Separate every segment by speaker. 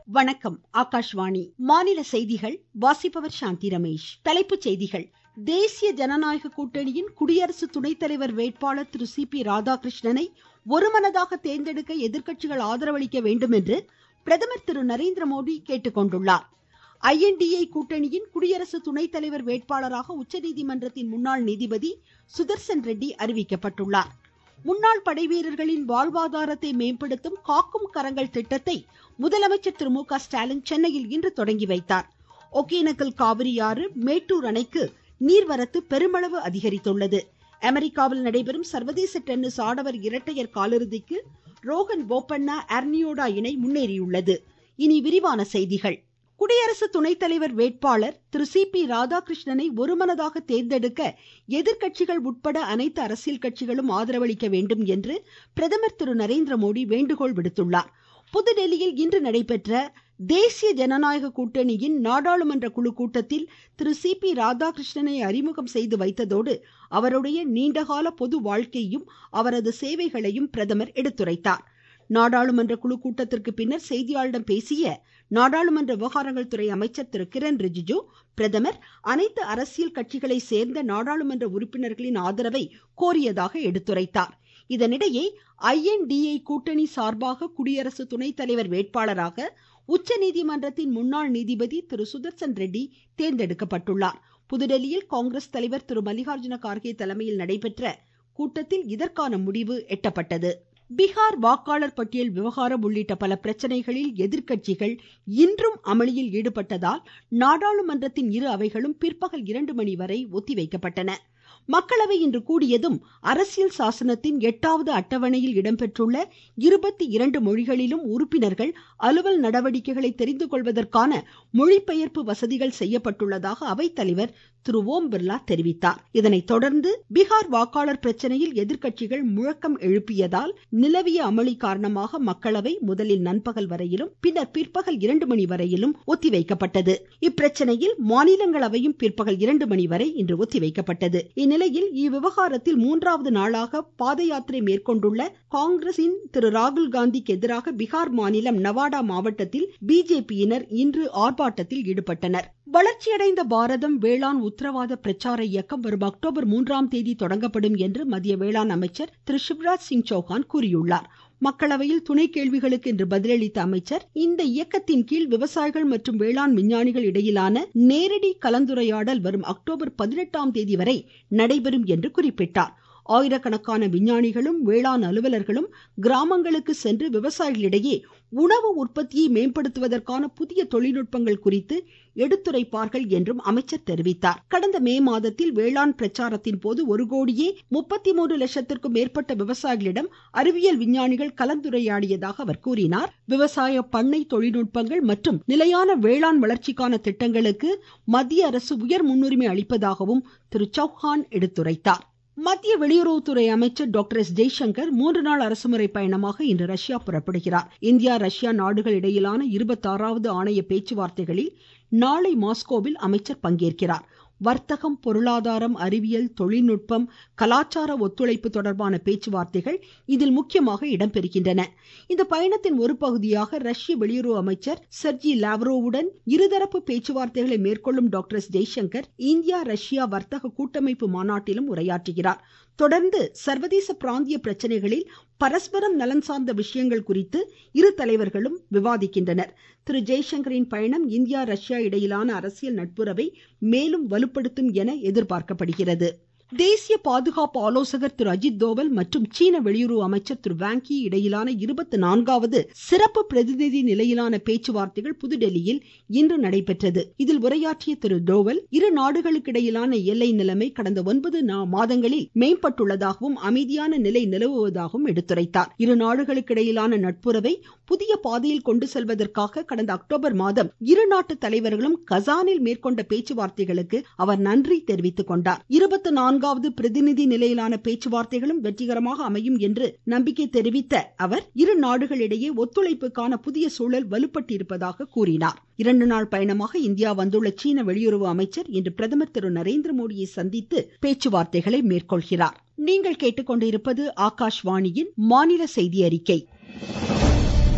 Speaker 1: வணக்கம் ஆகாஷ்வாணி மாநில செய்திகள் வாசிப்பவர் சாந்தி ரமேஷ் தலைப்புச் செய்திகள் தேசிய ஜனநாயக கூட்டணியின் குடியரசு துணைத் தலைவர் வேட்பாளர் திரு சி பி ராதாகிருஷ்ணனை ஒருமனதாக தேர்ந்தெடுக்க எதிர்க்கட்சிகள் ஆதரவளிக்க வேண்டும் என்று பிரதமர் திரு நரேந்திர மோடி கேட்டுக்கொண்டுள்ளார் ஐஎன்டிஏ கூட்டணியின் குடியரசு துணைத் தலைவர் வேட்பாளராக உச்சநீதிமன்றத்தின் முன்னாள் நீதிபதி சுதர்சன் ரெட்டி அறிவிக்கப்பட்டுள்ளார் முன்னாள் படைவீரர்களின் வாழ்வாதாரத்தை மேம்படுத்தும் காக்கும் கரங்கள் திட்டத்தை முதலமைச்சர் திரு மு க ஸ்டாலின் சென்னையில் இன்று தொடங்கி வைத்தார் ஒகேனக்கல் காவிரியாறு மேட்டூர் அணைக்கு நீர்வரத்து பெருமளவு அதிகரித்துள்ளது அமெரிக்காவில் நடைபெறும் சர்வதேச டென்னிஸ் ஆடவர் இரட்டையர் காலிறுதிக்கு ரோகன் போபண்ணா அர்னியோடா இணை முன்னேறியுள்ளது இனி விரிவான செய்திகள் குடியரசு துணைத் தலைவர் வேட்பாளர் திரு சி பி ராதாகிருஷ்ணனை ஒருமனதாக தேர்ந்தெடுக்க எதிர்க்கட்சிகள் உட்பட அனைத்து அரசியல் கட்சிகளும் ஆதரவளிக்க வேண்டும் என்று பிரதமர் திரு நரேந்திர மோடி வேண்டுகோள் விடுத்துள்ளார் புதுடெல்லியில் இன்று நடைபெற்ற தேசிய ஜனநாயக கூட்டணியின் நாடாளுமன்ற குழு கூட்டத்தில் திரு சி பி ராதாகிருஷ்ணனை அறிமுகம் செய்து வைத்ததோடு அவருடைய நீண்டகால பொது வாழ்க்கையும் அவரது சேவைகளையும் பிரதமர் எடுத்துரைத்தார் நாடாளுமன்ற குழு கூட்டத்திற்கு பின்னர் செய்தியாளர்களிடம் பேசிய நாடாளுமன்ற விவகாரங்கள் துறை அமைச்சர் திரு கிரண் ரிஜிஜு பிரதமர் அனைத்து அரசியல் கட்சிகளை சேர்ந்த நாடாளுமன்ற உறுப்பினர்களின் ஆதரவை கோரியதாக எடுத்துரைத்தார் இதனிடையே ஐஎன்டிஏ கூட்டணி சார்பாக குடியரசு துணைத் தலைவர் வேட்பாளராக உச்சநீதிமன்றத்தின் முன்னாள் நீதிபதி திரு சுதர்சன் ரெட்டி தேர்ந்தெடுக்கப்பட்டுள்ளார் புதுடெல்லியில் காங்கிரஸ் தலைவர் திரு மல்லிகார்ஜுன கார்கே தலைமையில் நடைபெற்ற கூட்டத்தில் இதற்கான முடிவு எட்டப்பட்டது பீகார் வாக்காளர் பட்டியல் விவகாரம் உள்ளிட்ட பல பிரச்சனைகளில் எதிர்க்கட்சிகள் இன்றும் அமளியில் ஈடுபட்டதால் நாடாளுமன்றத்தின் இரு அவைகளும் பிற்பகல் இரண்டு மணி வரை ஒத்திவைக்கப்பட்டன மக்களவை இன்று கூடியதும் அரசியல் சாசனத்தின் எட்டாவது அட்டவணையில் இடம்பெற்றுள்ள இருபத்தி இரண்டு மொழிகளிலும் உறுப்பினர்கள் அலுவல் நடவடிக்கைகளை தெரிந்து கொள்வதற்கான மொழிபெயர்ப்பு வசதிகள் செய்யப்பட்டுள்ளதாக அவைத்தலைவர் திரு ஓம் பிர்லா தெரிவித்தார் இதனைத் தொடர்ந்து பீகார் வாக்காளர் பிரச்சனையில் எதிர்க்கட்சிகள் முழக்கம் எழுப்பியதால் நிலவிய அமளி காரணமாக மக்களவை முதலில் நண்பகல் வரையிலும் பின்னர் பிற்பகல் இரண்டு மணி வரையிலும் ஒத்திவைக்கப்பட்டது இப்பிரச்சனையில் மாநிலங்களவையும் பிற்பகல் இரண்டு மணி வரை இன்று ஒத்திவைக்கப்பட்டது இந்நிலையில் இவ்விவகாரத்தில் மூன்றாவது நாளாக பாத யாத்திரை மேற்கொண்டுள்ள காங்கிரசின் திரு ராகுல் காந்திக்கு எதிராக பீகார் மாநிலம் நவாடா மாவட்டத்தில் பிஜேபியினர் இன்று ஆர்ப்பாட்டத்தில் ஈடுபட்டனர் வளர்ச்சியடைந்த பாரதம் வேளாண் உத்தரவாத பிரச்சார இயக்கம் வரும் அக்டோபர் மூன்றாம் தேதி தொடங்கப்படும் என்று மத்திய வேளாண் அமைச்சர் திரு சிவராஜ் சிங் சௌஹான் கூறியுள்ளார் மக்களவையில் துணை கேள்விகளுக்கு இன்று பதிலளித்த அமைச்சர் இந்த இயக்கத்தின் கீழ் விவசாயிகள் மற்றும் வேளாண் விஞ்ஞானிகள் இடையிலான நேரடி கலந்துரையாடல் வரும் அக்டோபர் பதினெட்டாம் தேதி வரை நடைபெறும் என்று குறிப்பிட்டார் ஆயிரக்கணக்கான விஞ்ஞானிகளும் வேளாண் அலுவலர்களும் கிராமங்களுக்கு சென்று விவசாயிகளிடையே உணவு உற்பத்தியை மேம்படுத்துவதற்கான புதிய தொழில்நுட்பங்கள் குறித்து எடுத்துரைப்பார்கள் என்றும் அமைச்சர் தெரிவித்தார் கடந்த மே மாதத்தில் வேளாண் பிரச்சாரத்தின் போது ஒரு கோடியே முப்பத்தி மூன்று லட்சத்திற்கும் மேற்பட்ட விவசாயிகளிடம் அறிவியல் விஞ்ஞானிகள் கலந்துரையாடியதாக அவர் கூறினார் விவசாய பண்ணை தொழில்நுட்பங்கள் மற்றும் நிலையான வேளாண் வளர்ச்சிக்கான திட்டங்களுக்கு மத்திய அரசு உயர் முன்னுரிமை அளிப்பதாகவும் திரு சௌஹான் எடுத்துரைத்தார் மத்திய வெளியுறவுத்துறை அமைச்சர் டாக்டர் எஸ் ஜெய்சங்கர் மூன்று நாள் அரசுமுறை பயணமாக இன்று ரஷ்யா புறப்படுகிறார் இந்தியா ரஷ்யா நாடுகள் இடையிலான இருபத்தாறாவது ஆணைய பேச்சுவார்த்தைகளில் நாளை மாஸ்கோவில் அமைச்சர் பங்கேற்கிறார் வர்த்தகம் பொருளாதாரம் அறிவியல் தொழில்நுட்பம் கலாச்சார ஒத்துழைப்பு தொடர்பான பேச்சுவார்த்தைகள் இதில் முக்கியமாக இடம்பெறுகின்றன இந்த பயணத்தின் ஒரு பகுதியாக ரஷ்ய வெளியுறவு அமைச்சர் செர்ஜி லாவ்ரோவுடன் இருதரப்பு பேச்சுவார்த்தைகளை மேற்கொள்ளும் doctor S Jaishankar India Russia வர்த்தக கூட்டமைப்பு மாநாட்டிலும் உரையாற்றுகிறார் தொடர்ந்து சர்வதேச பிராந்திய பிரச்சனைகளில் பரஸ்பரம் நலன் சார்ந்த விஷயங்கள் குறித்து இரு தலைவர்களும் விவாதிக்கின்றனர் திரு ஜெய்சங்கரின் பயணம் இந்தியா ரஷ்யா இடையிலான அரசியல் நட்புறவை மேலும் வலுப்படுத்தும் என எதிர்பார்க்கப்படுகிறது தேசிய பாதுகாப்பு ஆலோசகர் திரு அஜித் தோவல் மற்றும் சீன வெளியுறவு அமைச்சர் திரு வாங்கி இடையிலான இருபத்தி நான்காவது சிறப்பு பிரதிநிதி நிலையிலான பேச்சுவார்த்தைகள் புதுடெல்லியில் இன்று நடைபெற்றது இதில் உரையாற்றிய திரு தோவல் இரு நாடுகளுக்கிடையிலான எல்லை நிலைமை கடந்த ஒன்பது மாதங்களில் மேம்பட்டுள்ளதாகவும் அமைதியான நிலை நிலவுவதாகவும் எடுத்துரைத்தார் இரு நாடுகளுக்கிடையிலான நட்புறவை புதிய பாதையில் கொண்டு செல்வதற்காக கடந்த அக்டோபர் மாதம் இரு நாட்டு தலைவர்களும் கசானில் மேற்கொண்ட பேச்சுவார்த்தைகளுக்கு அவர் நன்றி தெரிவித்துக் கொண்டார் இருபத்தி நான்காவது பிரதிநிதி நிலையிலான பேச்சுவார்த்தைகளும் வெற்றிகரமாக அமையும் என்று நம்பிக்கை தெரிவித்த அவர் இரு நாடுகளிடையே ஒத்துழைப்புக்கான புதிய சூழல் வலுப்பட்டிருப்பதாக கூறினார் இரண்டு நாள் பயணமாக இந்தியா வந்துள்ள சீன வெளியுறவு அமைச்சர் இன்று பிரதமர் திரு நரேந்திர மோடியை சந்தித்து பேச்சுவார்த்தைகளை மேற்கொள்கிறார் நீங்கள் கேட்டுக்கொண்டிருப்பது ஆகாஷ்வாணியின் மாநில செய்தி அறிக்கை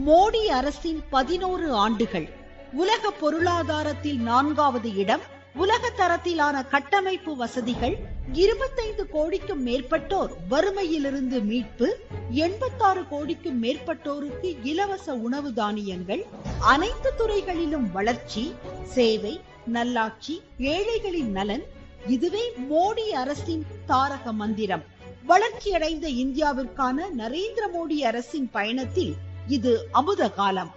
Speaker 1: மோடி அரசின் பதினோரு ஆண்டுகள் உலக பொருளாதாரத்தில் நான்காவது இடம் உலக தரத்திலான கட்டமைப்பு வசதிகள் இருபத்தைந்து கோடிக்கும் மேற்பட்டோர் வறுமையிலிருந்து மீட்பு எண்பத்தாறு கோடிக்கும் மேற்பட்டோருக்கு இலவச உணவு தானியங்கள் அனைத்து துறைகளிலும் வளர்ச்சி சேவை நல்லாட்சி ஏழைகளின் நலன் இதுவே மோடி அரசின் தாரக மந்திரம் வளர்ச்சியடைந்த இந்தியாவிற்கான நரேந்திர மோடி அரசின் பயணத்தில் இது அமுத காலம்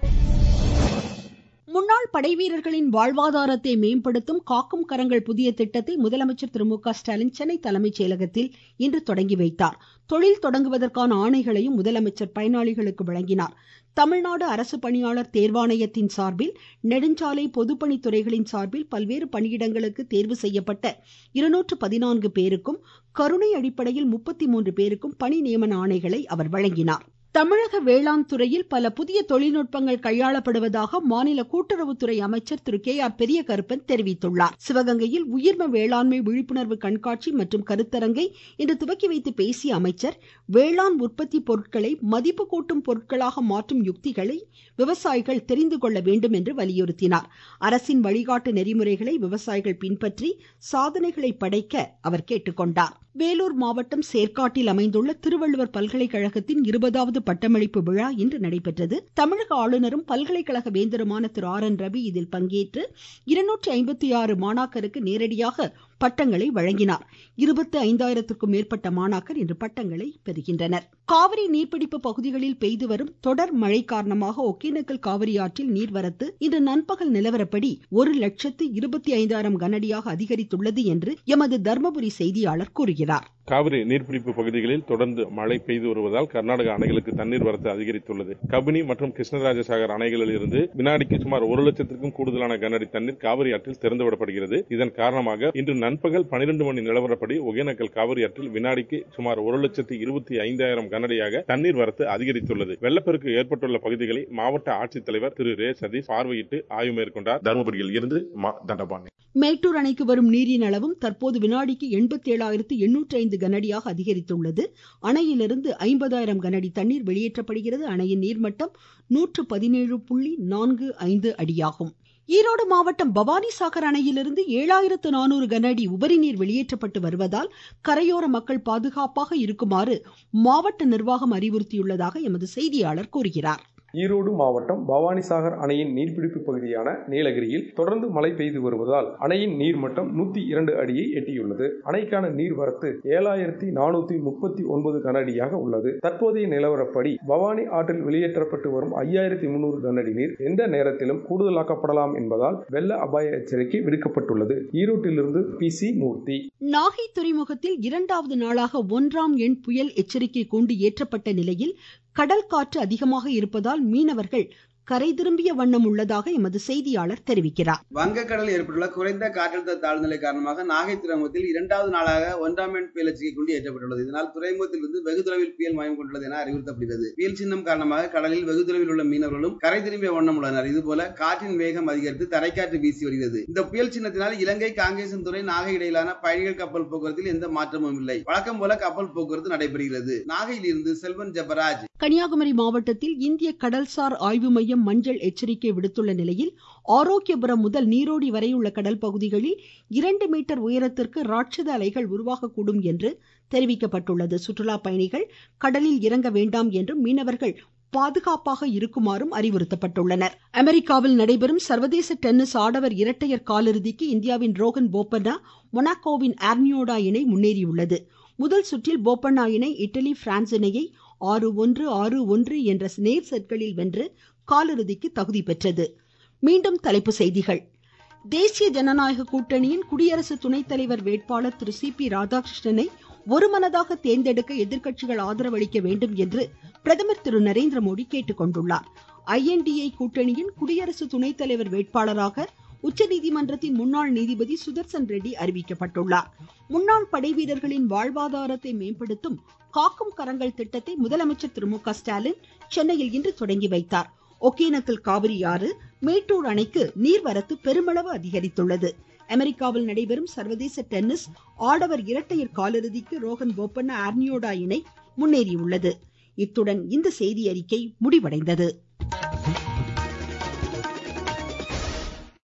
Speaker 1: முன்னாள் படைவீரர்களின் வாழ்வாதாரத்தை மேம்படுத்தும் காக்கும் கரங்கள் புதிய திட்டத்தை முதலமைச்சர் திரு மு க ஸ்டாலின் சென்னை தலைமைச் செயலகத்தில் இன்று தொடங்கி வைத்தார் தொழில் தொடங்குவதற்கான ஆணைகளையும் முதலமைச்சர் பயனாளிகளுக்கு வழங்கினார் தமிழ்நாடு அரசு பணியாளர் தேர்வாணையத்தின் சார்பில் நெடுஞ்சாலை பொதுப்பணித்துறைகளின் சார்பில் பல்வேறு பணியிடங்களுக்கு தேர்வு செய்யப்பட்ட இருநூற்று பதினான்கு பேருக்கும் கருணை அடிப்படையில் முப்பத்தி மூன்று பேருக்கும் பணி நியமன ஆணைகளை அவர் வழங்கினார் தமிழக வேளாண் துறையில் பல புதிய தொழில்நுட்பங்கள் கையாளப்படுவதாக மாநில கூட்டுறவுத்துறை அமைச்சர் திரு கே ஆர் பெரிய கருப்பன் தெரிவித்துள்ளார் சிவகங்கையில் உயிர்ம வேளாண்மை விழிப்புணர்வு கண்காட்சி மற்றும் கருத்தரங்கை இன்று துவக்கி வைத்து பேசிய அமைச்சர் வேளாண் உற்பத்தி பொருட்களை மதிப்பு கூட்டும் பொருட்களாக மாற்றும் யுக்திகளை விவசாயிகள் தெரிந்து கொள்ள வேண்டும் என்று வலியுறுத்தினார் அரசின் வழிகாட்டு நெறிமுறைகளை விவசாயிகள் பின்பற்றி சாதனைகளை படைக்க அவர் கேட்டுக்கொண்டார் வேலூர் மாவட்டம் சேர்க்காட்டில் அமைந்துள்ள திருவள்ளுவர் பல்கலைக்கழகத்தின் இருபதாவது பட்டமளிப்பு விழா இன்று நடைபெற்றது தமிழக ஆளுநரும் பல்கலைக்கழக வேந்தருமான திரு ஆர் என் ரவி இதில் பங்கேற்று இருநூற்றி ஐம்பத்தி ஆறு மாணாக்கருக்கு நேரடியாக பட்டங்களை வழங்கினார் இருபத்தி ஐந்தாயிரத்திற்கும் மேற்பட்ட மாணாக்கர் இன்று பட்டங்களை பெறுகின்றனர் காவிரி நீர்பிடிப்பு பகுதிகளில் பெய்து வரும் தொடர் மழை காரணமாக ஒகேனக்கல் காவிரி ஆற்றில் நீர்வரத்து இன்று நண்பகல் நிலவரப்படி ஒரு லட்சத்து இருபத்தி ஐந்தாயிரம் கனஅடியாக அதிகரித்துள்ளது என்று எமது தர்மபுரி செய்தியாளர் கூறுகிறார்
Speaker 2: காவிரி நீர்பிடிப்பு பகுதிகளில் தொடர்ந்து மழை பெய்து வருவதால் கர்நாடக அணைகளுக்கு தண்ணீர் வரத்து அதிகரித்துள்ளது கபினி மற்றும் கிருஷ்ணராஜசாகர் அணைகளில் இருந்து வினாடிக்கு சுமார் ஒரு லட்சத்திற்கும் கூடுதலான கனஅடி தண்ணீர் காவிரி ஆற்றில் திறந்துவிடப்படுகிறது இதன் காரணமாக இன்று நண்பகல் பனிரெண்டு மணி நிலவரப்படி ஒகேனக்கல் காவிரி ஆற்றில் வினாடிக்கு சுமார் ஒரு லட்சத்து இருபத்தி ஐந்தாயிரம் கனஅடியாக தண்ணீர் வரத்து அதிகரித்துள்ளது வெள்ளப்பெருக்கு ஏற்பட்டுள்ள பகுதிகளை மாவட்ட ஆட்சித்தலைவர் திரு ரே சதீஷ் பார்வையிட்டு ஆய்வு மேற்கொண்டார் தருமபுரியில் இருந்து மா தண்டபாணி
Speaker 1: மேட்டூர் அணைக்கு வரும் நீரின் அளவும் தற்போது வினாடிக்கு எண்பத்தி ஏழாயிரத்து எண்ணூற்றி ஐந்து கனஅடியாக அதிகரித்துள்ளது அணையிலிருந்து ஐம்பதாயிரம் கனஅடி தண்ணீர் வெளியேற்றப்படுகிறது அணையின் நீர்மட்டம் நூற்று பதினேழு புள்ளி நான்கு ஐந்து அடியாகும் ஈரோடு மாவட்டம் பவானிசாகர் அணையிலிருந்து ஏழாயிரத்து நானூறு கனஅடி உபரி நீர் வெளியேற்றப்பட்டு வருவதால் கரையோர மக்கள் பாதுகாப்பாக இருக்குமாறு மாவட்ட நிர்வாகம் அறிவுறுத்தியுள்ளதாக எமது செய்தியாளர் கூறுகிறார்
Speaker 3: ஈரோடு மாவட்டம் பவானிசாகர் அணையின் நீர்பிடிப்பு பகுதியான நீலகிரியில் தொடர்ந்து மழை பெய்து வருவதால் அணையின் நீர்மட்டம் நூத்தி இரண்டு அடியை எட்டியுள்ளது அணைக்கான நீர்வரத்து ஏழாயிரத்தி நானூத்தி முப்பத்தி ஒன்பது கனஅடியாக உள்ளது தற்போதைய நிலவரப்படி பவானி ஆற்றில் வெளியேற்றப்பட்டு வரும் ஐயாயிரத்தி முன்னூறு கனஅடி நீர் எந்த நேரத்திலும் கூடுதலாக்கப்படலாம் என்பதால் வெள்ள அபாய எச்சரிக்கை விடுக்கப்பட்டுள்ளது ஈரோட்டிலிருந்து பி சி மூர்த்தி
Speaker 1: நாகை துறைமுகத்தில் இரண்டாவது நாளாக ஒன்றாம் எண் புயல் எச்சரிக்கை கூண்டு ஏற்றப்பட்ட நிலையில் கடல் காற்று அதிகமாக இருப்பதால் மீனவர்கள் கரை திரும்பிய வண்ணம் உள்ளதாக எமது செய்தியாளர் தெரிவிக்கிறார்
Speaker 4: வங்கக்கடலில் ஏற்பட்டுள்ள குறைந்த காற்றழுத்த தாழ்நிலை காரணமாக நாகை துறைமுகத்தில் இரண்டாவது நாளாக ஒன்றாம் எண் புயல் எச்சரிக்கை கொண்டு ஏற்றப்பட்டுள்ளது இதனால் துறைமுகத்திலிருந்து வெகு தொலைவில் புயல் மயம் கொண்டுள்ளது என அறிவுறுத்தப்படுகிறது புயல் சின்னம் காரணமாக கடலில் வெகு தொலைவில் உள்ள மீனவர்களும் கரை திரும்பிய வண்ணம் உள்ளனர் இதுபோல காற்றின் வேகம் அதிகரித்து தரைக்காற்று வீசி வருகிறது இந்த புயல் சின்னத்தினால் இலங்கை காங்கேசன் துறை நாகை இடையிலான பயணிகள் கப்பல் போக்குவரத்தில் எந்த மாற்றமும் இல்லை வழக்கம் போல கப்பல் போக்குவரத்து நடைபெறுகிறது நாகையில் இருந்து செல்வன் ஜெபராஜ்
Speaker 1: கன்னியாகுமரி மாவட்டத்தில் இந்திய கடல்சார் ஆய்வு மையம் மஞ்சள் எச்சரிக்கை விடுத்துள்ள நிலையில் ஆரோக்கியபுரம் முதல் நீரோடி வரை உள்ள கடல் பகுதிகளில் இரண்டு மீட்டர் உயரத்திற்கு ராட்சத அலைகள் உருவாகக்கூடும் என்று தெரிவிக்கப்பட்டுள்ளது சுற்றுலா பயணிகள் கடலில் இறங்க வேண்டாம் என்றும் மீனவர்கள் பாதுகாப்பாக இருக்குமாறும் அறிவுறுத்தப்பட்டுள்ளனர் அமெரிக்காவில் நடைபெறும் சர்வதேச டென்னிஸ் ஆடவர் இரட்டையர் காலிறுதிக்கு இந்தியாவின் ரோகன் போப்பண்ணா மொனாக்கோவின் ஆர்னியோடா இணை முன்னேறியுள்ளது முதல் சுற்றில் போப்பண்ணா இணை இட்டலி பிரான்ஸ் இணையை ஆறு ஒன்று ஆறு ஒன்று என்ற நேர் செட்களில் வென்று காலிறுதிக்கு தகுதி பெற்றது மீண்டும் தலைப்பு செய்திகள் தேசிய ஜனநாயக கூட்டணியின் குடியரசு துணைத் தலைவர் வேட்பாளர் திரு சி பி ராதாகிருஷ்ணனை ஒருமனதாக தேர்ந்தெடுக்க எதிர்க்கட்சிகள் ஆதரவளிக்க வேண்டும் என்று பிரதமர் திரு நரேந்திர மோடி கேட்டுக்கொண்டுள்ளார் ஐஎன்டிஏ கூட்டணியின் குடியரசு துணைத் தலைவர் வேட்பாளராக உச்சநீதிமன்றத்தின் முன்னாள் நீதிபதி சுதர்சன் ரெட்டி அறிவிக்கப்பட்டுள்ளார் முன்னாள் படைவீரர்களின் வாழ்வாதாரத்தை மேம்படுத்தும் காக்கும் கரங்கள் திட்டத்தை முதலமைச்சர் திரு மு க ஸ்டாலின் சென்னையில் இன்று தொடங்கி வைத்தார் ஒகேனக்கல் காவிரி ஆறு மேட்டூர் அணைக்கு நீர்வரத்து பெருமளவு அதிகரித்துள்ளது அமெரிக்காவில் நடைபெறும் சர்வதேச டென்னிஸ் ஆடவர் இரட்டையர் காலிறுதிக்கு ரோகன் போப்பண்ணா ஆர்னியோடா இணை முன்னேறியுள்ளது இத்துடன் இந்த செய்தி அறிக்கை முடிவடைந்தது